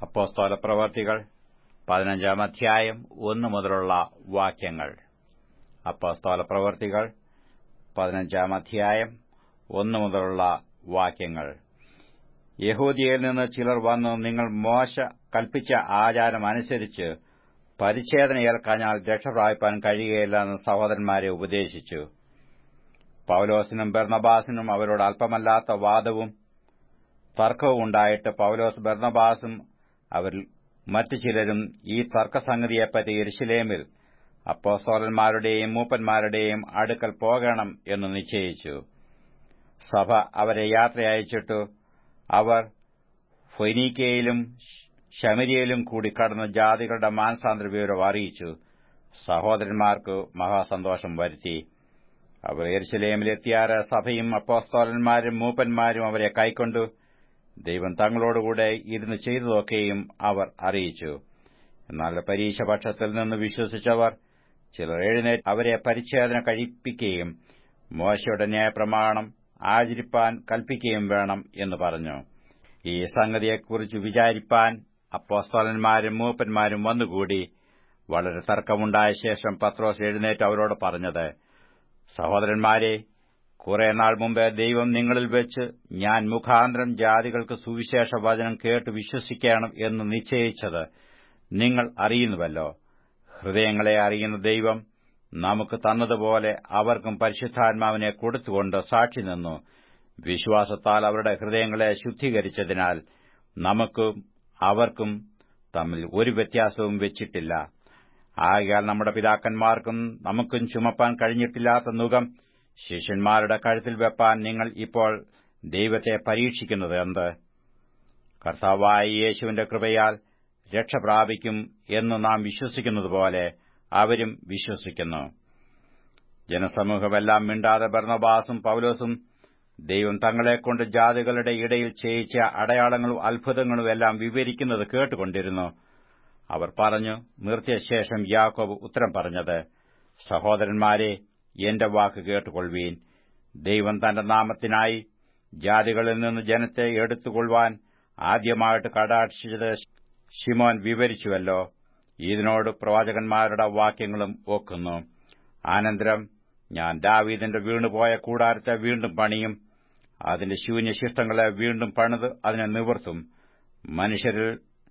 അപ്പോസ്തോല പ്രവർത്തികൾ പതിനഞ്ചാം അധ്യായം ഒന്നു മുതലുള്ള വാക്യങ്ങൾ അപ്പോസ്തോല പ്രവർത്തികൾ പതിനഞ്ചാം അധ്യായം ഒന്നു മുതലുള്ള വാക്യങ്ങൾ യഹൂദിയയിൽ നിന്ന് ചിലർ വന്ന് നിങ്ങൾ മോശ കൽപ്പിച്ച ആചാരം അനുസരിച്ച് പരിച്ഛേദന ഏൽക്കാഞ്ഞാൽ രക്ഷപ്രാപിപ്പാൻ കഴിയുകയില്ല എന്ന് സഹോദരന്മാരെ ഉപദേശിച്ചു പൌലോസിനും ബർണബാസിനും അവരോട് അല്പമല്ലാത്ത വാദവും തർക്കവും ഉണ്ടായിട്ട് പൌലോസ് ബർണബാസും അവരിൽ മറ്റു ചിലരും ഈ തർക്കസംഗതിയെപ്പറ്റി എരുശലേമിൽ അപ്പോസ്തോലന്മാരുടെയും മൂപ്പന്മാരുടെയും അടുക്കൽ പോകണം എന്ന് നിശ്ചയിച്ചു സഭ അവരെ യാത്ര അയച്ചിട്ടു അവർ ഫൊയ്നീക്കയിലും ശമരിയയിലും കൂടി കടന്ന് ജാതികളുടെ മാനസാന്തര വിവരം അറിയിച്ചു സഹോദരന്മാർക്ക് മഹാസന്തോഷം വരുത്തി അവർ എരുശലേമിലെത്തിയാറ് സഭയും അപ്പോസ്തോലന്മാരും മൂപ്പന്മാരും അവരെ കൈക്കൊണ്ടു ദൈവം തങ്ങളോടുകൂടെ ഇരുന്ന് ചെയ്തതൊക്കെയും അവർ അറിയിച്ചു എന്നാൽ പരീക്ഷപക്ഷത്തിൽ നിന്ന് വിശ്വസിച്ചവർ ചിലർ എഴുന്നേറ്റ് അവരെ പരിച്ഛേദന കഴിപ്പിക്കുകയും മോശയുടെ ന്യായപ്രമാണം ആചരിപ്പാൻ കൽപ്പിക്കുകയും വേണം എന്ന് പറഞ്ഞു ഈ സംഗതിയെക്കുറിച്ച് വിചാരിപ്പാൻ അപ്പോസ്തോലന്മാരും മൂപ്പന്മാരും വന്നുകൂടി വളരെ തർക്കമുണ്ടായ ശേഷം പത്രോസ് എഴുന്നേറ്റ് അവരോട് പറഞ്ഞത് സഹോദരന്മാരെ കുറെ നാൾ മുമ്പ് ദൈവം നിങ്ങളിൽ വെച്ച് ഞാൻ മുഖാന്തരം ജാതികൾക്ക് സുവിശേഷ വചനം കേട്ട് വിശ്വസിക്കണം എന്ന് നിശ്ചയിച്ചത് നിങ്ങൾ അറിയുന്നുവല്ലോ ഹൃദയങ്ങളെ അറിയുന്ന ദൈവം നമുക്ക് തന്നതുപോലെ അവർക്കും പരിശുദ്ധാത്മാവിനെ കൊടുത്തുകൊണ്ട് സാക്ഷി നിന്നു വിശ്വാസത്താൽ അവരുടെ ഹൃദയങ്ങളെ ശുദ്ധീകരിച്ചതിനാൽ നമുക്കും അവർക്കും തമ്മിൽ ഒരു വ്യത്യാസവും വെച്ചിട്ടില്ല ആകയാൽ നമ്മുടെ പിതാക്കന്മാർക്കും നമുക്കും ചുമപ്പാൻ കഴിഞ്ഞിട്ടില്ലാത്ത നുകം ശിഷ്യന്മാരുടെ കഴുത്തിൽ വെപ്പാൻ നിങ്ങൾ ഇപ്പോൾ ദൈവത്തെ പരീക്ഷിക്കുന്നത് എന്ത് കർത്താവായ യേശുവിന്റെ കൃപയാൽ രക്ഷ പ്രാപിക്കും എന്ന് നാം വിശ്വസിക്കുന്നതുപോലെ അവരും വിശ്വസിക്കുന്നു ജനസമൂഹമെല്ലാം മിണ്ടാതെ ബർണബാസും പൌലോസും ദൈവം തങ്ങളെക്കൊണ്ട് ജാതികളുടെ ഇടയിൽ ചെയ്യിച്ച അടയാളങ്ങളും അത്ഭുതങ്ങളും എല്ലാം വിവരിക്കുന്നത് കേട്ടുകൊണ്ടിരുന്നു അവർ പറഞ്ഞു നിർത്തിയ ശേഷം യാക്കോബ് ഉത്തരം പറഞ്ഞത് സഹോദരന്മാരെ എന്റെ വാക്ക് കേട്ടുകൊള്ളുവീൻ ദൈവം തന്റെ നാമത്തിനായി ജാതികളിൽ നിന്ന് ജനത്തെ എടുത്തുകൊള്ളുവാൻ ആദ്യമായിട്ട് കടാക്ഷിച്ചത് ഷിമോൻ വിവരിച്ചുവല്ലോ ഇതിനോട് പ്രവാചകന്മാരുടെ വാക്യങ്ങളും ഓക്കുന്നു അനന്തരം ഞാൻ ദാവീദിന്റെ വീണുപോയ കൂടാരത്തെ വീണ്ടും പണിയും അതിന്റെ ശൂന്യശിഷ്ടങ്ങളെ വീണ്ടും പണിത് അതിനെ നിവർത്തും മനുഷ്യരിൽ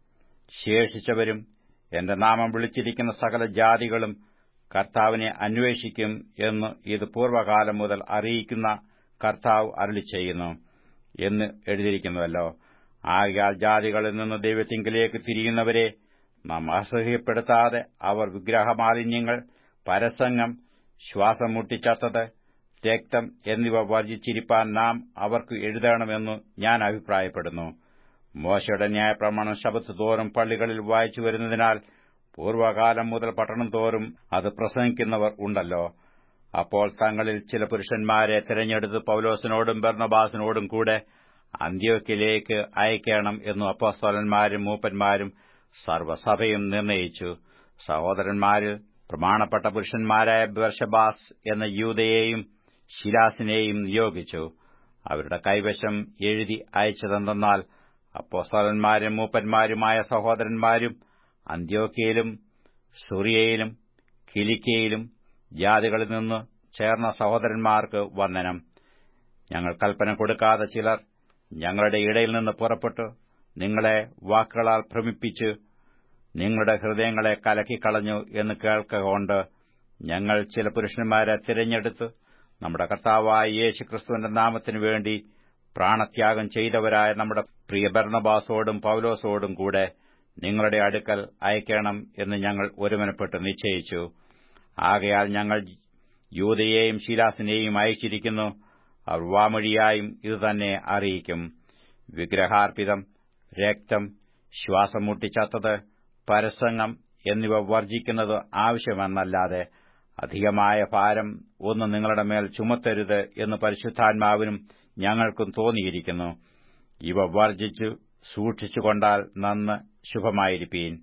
ശേഷിച്ചവരും എന്റെ നാമം വിളിച്ചിരിക്കുന്ന സകല ജാതികളും കർത്താവിനെ അന്വേഷിക്കും എന്ന് ഇത് പൂർവ്വകാലം മുതൽ അറിയിക്കുന്ന കർത്താവ് അരളി ചെയ്യുന്നു എന്ന് എഴുതിയിരിക്കുന്നുവല്ലോ ആകയാൽ ജാതികളിൽ നിന്ന് ദൈവത്തിങ്കിലേക്ക് തിരിയുന്നവരെ നാം അസഹ്യപ്പെടുത്താതെ അവർ വിഗ്രഹമാലിന്യങ്ങൾ പരസംഗം ശ്വാസം മുട്ടിച്ചത്തത് രക്തം എന്നിവ വർജിച്ചിരിപ്പാൻ നാം അവർക്ക് എഴുതണമെന്ന് ഞാൻ അഭിപ്രായപ്പെടുന്നു മോശയുടെ ന്യായപ്രമാണം ശബത്ത് തോറും പള്ളികളിൽ വായിച്ചു വരുന്നതിനാൽ പൂർവ്വകാലം മുതൽ പട്ടണം തോറും അത് പ്രസംഗിക്കുന്നവർ ഉണ്ടല്ലോ അപ്പോൾ തങ്ങളിൽ ചില പുരുഷന്മാരെ തിരഞ്ഞെടുത്ത് പൌലോസിനോടും ബർണബാസിനോടും കൂടെ അന്ത്യോക്കിലേക്ക് അയക്കണം എന്നു അപ്പോസ്തോലന്മാരും മൂപ്പന്മാരും സർവ്വസഭയും നിർണയിച്ചു സഹോദരന്മാരിൽ പ്രമാണപ്പെട്ട പുരുഷന്മാരായ ബർഷബാസ് എന്ന യൂതയെയും ശിലാസിനെയും നിയോഗിച്ചു അവരുടെ കൈവശം എഴുതി അയച്ചതെന്തെന്നാൽ അപ്പോസ്തോലന്മാരും മൂപ്പന്മാരുമായ സഹോദരന്മാരും അന്ത്യോക്കയിലും സുറിയയിലും കിലിക്കയിലും ജാതികളിൽ നിന്ന് ചേർന്ന സഹോദരന്മാർക്ക് വന്ദനം ഞങ്ങൾ കൽപ്പന കൊടുക്കാതെ ചിലർ ഞങ്ങളുടെ ഇടയിൽ നിന്ന് പുറപ്പെട്ടു നിങ്ങളെ വാക്കുകളാൽ ഭ്രമിപ്പിച്ച് നിങ്ങളുടെ ഹൃദയങ്ങളെ കലക്കിക്കളഞ്ഞു എന്ന് കേൾക്കൊണ്ട് ഞങ്ങൾ ചില പുരുഷന്മാരെ തിരഞ്ഞെടുത്ത് നമ്മുടെ കർത്താവായ യേശു ക്രിസ്തുവിന്റെ നാമത്തിനു വേണ്ടി പ്രാണത്യാഗം ചെയ്തവരായ നമ്മുടെ പ്രിയ ഭരണബാസോടും പൌലോസോടും കൂടെ നിങ്ങളുടെ അടുക്കൽ അയക്കണം എന്ന് ഞങ്ങൾ ഒരുമനപ്പെട്ട് നിശ്ചയിച്ചു ആകയാൽ ഞങ്ങൾ യൂതയെയും ശീലാസിനെയും അയച്ചിരിക്കുന്നു അവർ വാമൊഴിയായും ഇതുതന്നെ അറിയിക്കും വിഗ്രഹാർപ്പിതം രക്തം ശ്വാസം മുട്ടിച്ചത്തത് പരസംഗം എന്നിവ വർജിക്കുന്നത് ആവശ്യമെന്നല്ലാതെ അധികമായ ഭാരം ഒന്നും നിങ്ങളുടെ മേൽ ചുമത്തരുത് എന്ന് പരിശുദ്ധാത്മാവിനും ഞങ്ങൾക്കും തോന്നിയിരിക്കുന്നു ഇവ വർജിച്ചു സൂക്ഷിച്ചുകൊണ്ടാൽ നന്ന് ശുഭമായിരിപ്പീൻ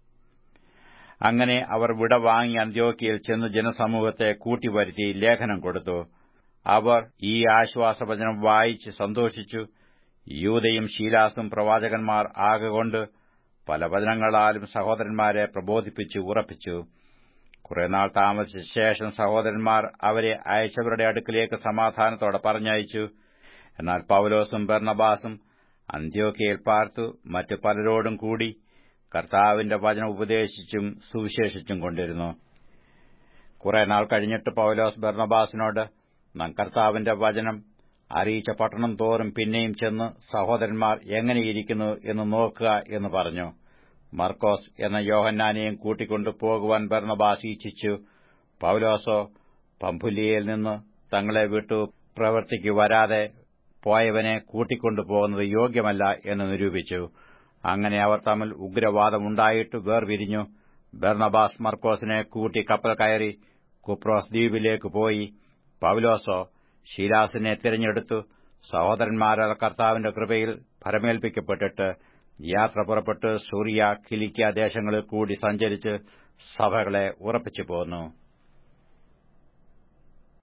അങ്ങനെ അവർ വിട വാങ്ങി അന്ത്യോക്കിയിൽ ചെന്ന് ജനസമൂഹത്തെ കൂട്ടിവരുത്തി ലേഖനം കൊടുത്തു അവർ ഈ ആശ്വാസവചനം വായിച്ച് സന്തോഷിച്ചു യൂതയും ശീലാസും പ്രവാചകന്മാർ ആകൊണ്ട് പല വചനങ്ങളാലും സഹോദരന്മാരെ പ്രബോധിപ്പിച്ചു ഉറപ്പിച്ചു കുറെ നാൾ താമസിച്ച ശേഷം സഹോദരന്മാർ അവരെ അയച്ചവരുടെ അടുക്കിലേക്ക് സമാധാനത്തോടെ പറഞ്ഞയച്ചു എന്നാൽ പൌലോസും ബർണബാസും അന്ത്യോക്കയിൽ പാർത്തു മറ്റു പലരോടും കൂടി കർത്താവിന്റെ വചനം ഉപദേശിച്ചും സുവിശേഷിച്ചും കൊണ്ടിരുന്നു കുറെ നാൾ കഴിഞ്ഞിട്ട് പൌലോസ് ബർണബാസിനോട് നാം കർത്താവിന്റെ വചനം അറിയിച്ച പട്ടണം തോറും പിന്നെയും ചെന്ന് സഹോദരന്മാർ എങ്ങനെയിരിക്കുന്നു എന്ന് നോക്കുക എന്ന് പറഞ്ഞു മർക്കോസ് എന്ന യോഹന്നാനെയും കൂട്ടിക്കൊണ്ടു പോകുവാൻ ബർണബാസ് ഇച്ഛിച്ചു പൌലോസോ പമ്പുലിയയിൽ നിന്ന് തങ്ങളെ വിട്ടു പ്രവൃത്തിക്ക് വരാതെ പോയവനെ കൂട്ടിക്കൊണ്ടു പോകുന്നത് യോഗ്യമല്ല എന്ന് നിരൂപിച്ചു അങ്ങനെ അവർ തമ്മിൽ ഉഗ്രവാദമുണ്ടായിട്ട് വേർപിരിഞ്ഞു ബർണബാസ് മർക്കോസിനെ കൂട്ടി കപ്പൽ കയറി കുപ്രോസ് ദ്വീപിലേക്ക് പോയി പൌലോസോ ഷീലാസിനെ തിരഞ്ഞെടുത്തു സഹോദരന്മാരായ കർത്താവിന്റെ കൃപയിൽ ഫലമേൽപ്പിക്കപ്പെട്ടിട്ട് യാത്ര പുറപ്പെട്ട് സൂറിയ കിലിക്ക ദേശങ്ങളിൽ കൂടി സഞ്ചരിച്ച് സഭകളെ ഉറപ്പിച്ചു പോന്നു